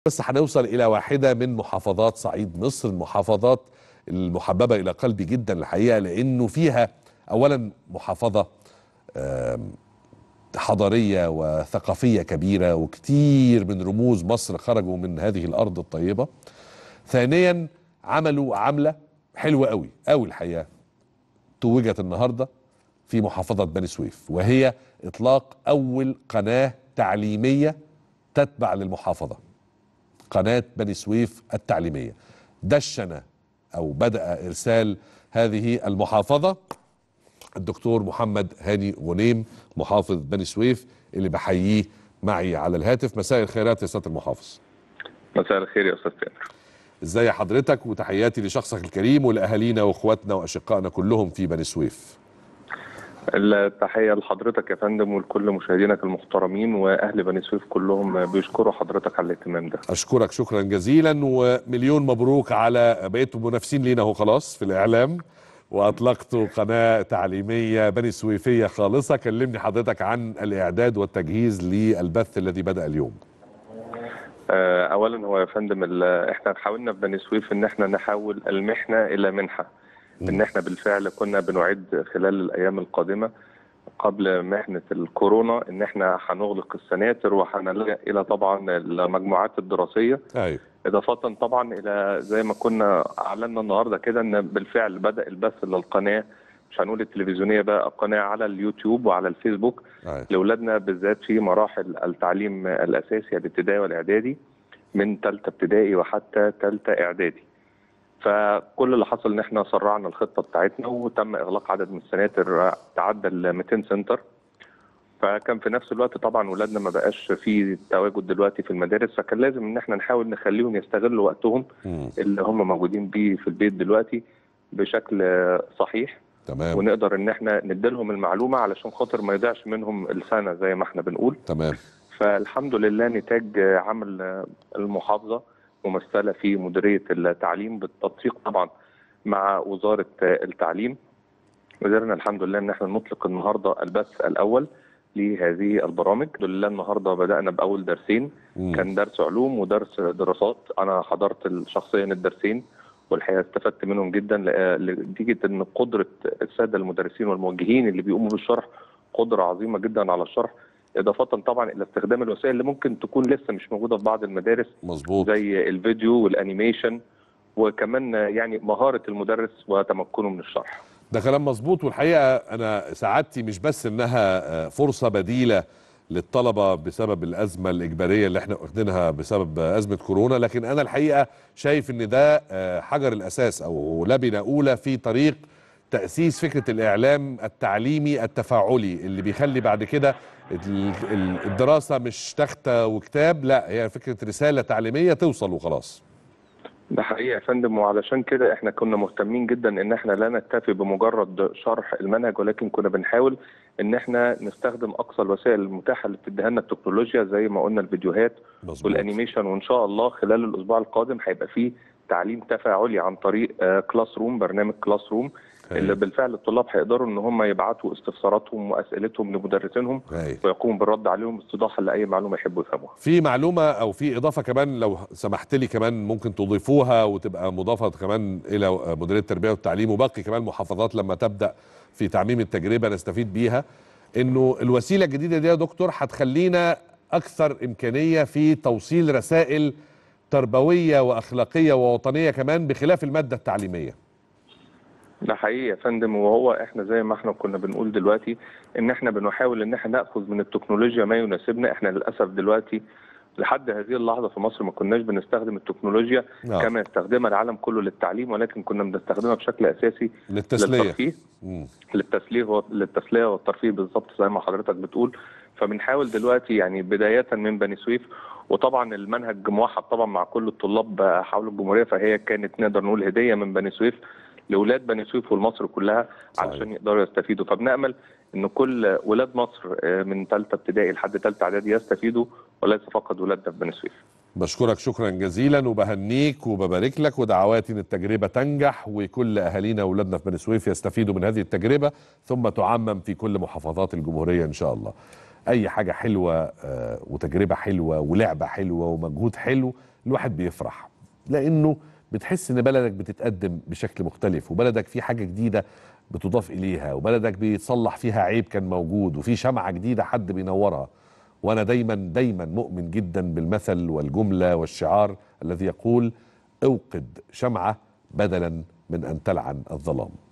بس هنوصل الى واحده من محافظات صعيد مصر المحافظات المحببه الى قلبي جدا الحقيقه لانه فيها اولا محافظه آم، حضاريه وثقافيه كبيره وكتير من رموز مصر خرجوا من هذه الارض الطيبه ثانيا عملوا عمله حلوه قوي قوي الحقيقه توجت النهارده في محافظه بني سويف وهي اطلاق اول قناه تعليميه تتبع للمحافظه قناة بني سويف التعليمية دشن أو بدأ إرسال هذه المحافظة الدكتور محمد هاني غنيم محافظ بني سويف اللي بحييه معي على الهاتف مساء الخيرات يا سيادة المحافظ مساء الخير يا استاذ تامر ازاي حضرتك وتحياتي لشخصك الكريم ولأهالينا وإخواتنا وأشقائنا كلهم في بني سويف التحيه لحضرتك يا فندم ولكل مشاهدينك المحترمين واهل بني سويف كلهم بيشكروا حضرتك على الاهتمام ده أشكرك شكرا جزيلا ومليون مبروك على بقيتوا منافسين لينا اهو خلاص في الإعلام وأطلقتوا قناة تعليمية بني سويفية خالصة كلمني حضرتك عن الإعداد والتجهيز للبث الذي بدأ اليوم آه، اولا هو يا فندم ال- احنا حاولنا في بني سويف ان احنا نحول المحنه الى منحه ان احنا بالفعل كنا بنعد خلال الايام القادمه قبل محنه الكورونا ان احنا هنغلق السناتر وهنلجا الى طبعا المجموعات الدراسيه أيوة إضافة طبعا إلى زي ما كنا أعلنا النهاردة كده إن بالفعل بدأ البث للقناة مش هنقول التلفزيونية بقى قناة على اليوتيوب وعلى الفيسبوك أيوة لأولادنا بالذات في مراحل التعليم الأساسي الابتدائي والإعدادي من ثالثة ابتدائي وحتى ثالثة إعدادي فكل اللي حصل إن إحنا سرعنا الخطة بتاعتنا وتم إغلاق عدد من السناتر تعدى ال 200 سنتر فكان في نفس الوقت طبعا ولادنا ما بقاش في تواجد دلوقتي في المدارس فكان لازم ان احنا نحاول نخليهم يستغلوا وقتهم مم. اللي هم موجودين بيه في البيت دلوقتي بشكل صحيح تمام ونقدر ان احنا نديلهم المعلومه علشان خاطر ما يضيعش منهم السنه زي ما احنا بنقول تمام فالحمد لله نتاج عمل المحافظه ممثله في مديريه التعليم بالتنسيق طبعا مع وزاره التعليم قدرنا الحمد لله ان احنا نطلق النهارده البث الاول لهذه البرامج الحمد لله النهارده بدانا باول درسين مم. كان درس علوم ودرس دراسات انا حضرت شخصيا الدرسين والحقيقه استفدت منهم جدا لأ- نتيجه ان قدره الساده المدرسين والموجهين اللي بيقوموا بالشرح قدره عظيمه جدا على الشرح اضافه طبعا الى استخدام الوسائل اللي ممكن تكون لسه مش موجوده في بعض المدارس مظبوط زي الفيديو والانيميشن وكمان يعني مهاره المدرس وتمكنه من الشرح ده كلام مظبوط والحقيقه انا سعادتي مش بس انها آه، فرصه بديله للطلبه بسبب الازمه الاجباريه اللي احنا واخدينها بسبب آه، ازمه كورونا لكن انا الحقيقه شايف ان ده آه، حجر الاساس او لبنه اولى في طريق تاسيس فكره الاعلام التعليمي التفاعلي اللي بيخلي بعد كده ال- ال- الدراسه مش تختة وكتاب لا هي فكره رساله تعليميه توصل وخلاص ده حقيقي يا فندم وعلشان كده احنا كنا مهتمين جدا ان احنا لا نكتفي بمجرد شرح المنهج ولكن كنا بنحاول ان احنا نستخدم اقصى الوسائل المتاحه اللي بتديها لنا التكنولوجيا زي ما قلنا الفيديوهات مظبوط والانيميشن وان شاء الله خلال الاسبوع القادم هيبقى فيه تعليم تفاعلي عن طريق كلاس روم برنامج كلاس روم اللي بالفعل الطلاب هيقدروا ان هم يبعتوا استفساراتهم واسئلتهم لمدرسينهم هاي. ويقوموا بالرد عليهم استيضاحا لاي معلومه يحبوا يفهموها. في معلومة أو في إضافة كمان لو سمحت لي كمان ممكن تضيفوها وتبقى مضافة كمان إلى مديرية التربية والتعليم وباقي كمان محافظات لما تبدأ في تعميم التجربة نستفيد بيها إنه الوسيلة الجديدة دي يا دكتور هتخلينا أكثر إمكانية في توصيل رسائل تربوية وأخلاقية ووطنية كمان بخلاف المادة التعليمية ده حقيقي يا فندم وهو احنا زي ما احنا كنا بنقول دلوقتي ان احنا بنحاول ان احنا ناخذ من التكنولوجيا ما يناسبنا احنا للاسف دلوقتي لحد هذه اللحظه في مصر ما كناش بنستخدم التكنولوجيا نعم. كما يستخدمها العالم كله للتعليم ولكن كنا بنستخدمها بشكل اساسي للتسلية للترفيه مم. للتسليه و- للتسليه والترفيه بالظبط زي ما حضرتك بتقول فبنحاول دلوقتي يعني بدايه من بني سويف وطبعا المنهج موحد طبعا مع كل الطلاب حول الجمهوريه فهي كانت نقدر نقول هديه من بني سويف لاولاد بني سويف والمصر كلها صحيح. علشان يقدروا يستفيدوا فبنامل ان كل ولاد مصر آه، من ثالثه ابتدائي لحد ثالثه اعدادي يستفيدوا وليس فقط ولادنا في بني سويف بشكرك شكرا جزيلا وبهنيك وببارك لك ودعواتي ان التجربه تنجح وكل اهالينا واولادنا في بني سويف يستفيدوا من هذه التجربه ثم تعمم في كل محافظات الجمهوريه ان شاء الله. اي حاجه حلوه آه، وتجربه حلوه ولعبه حلوه ومجهود حلو الواحد بيفرح لانه بتحس ان بلدك بتتقدم بشكل مختلف وبلدك في حاجه جديده بتضاف اليها وبلدك بيتصلح فيها عيب كان موجود وفي شمعه جديده حد بينورها وانا دايما دايما مؤمن جدا بالمثل والجمله والشعار الذي يقول اوقد شمعه بدلا من ان تلعن الظلام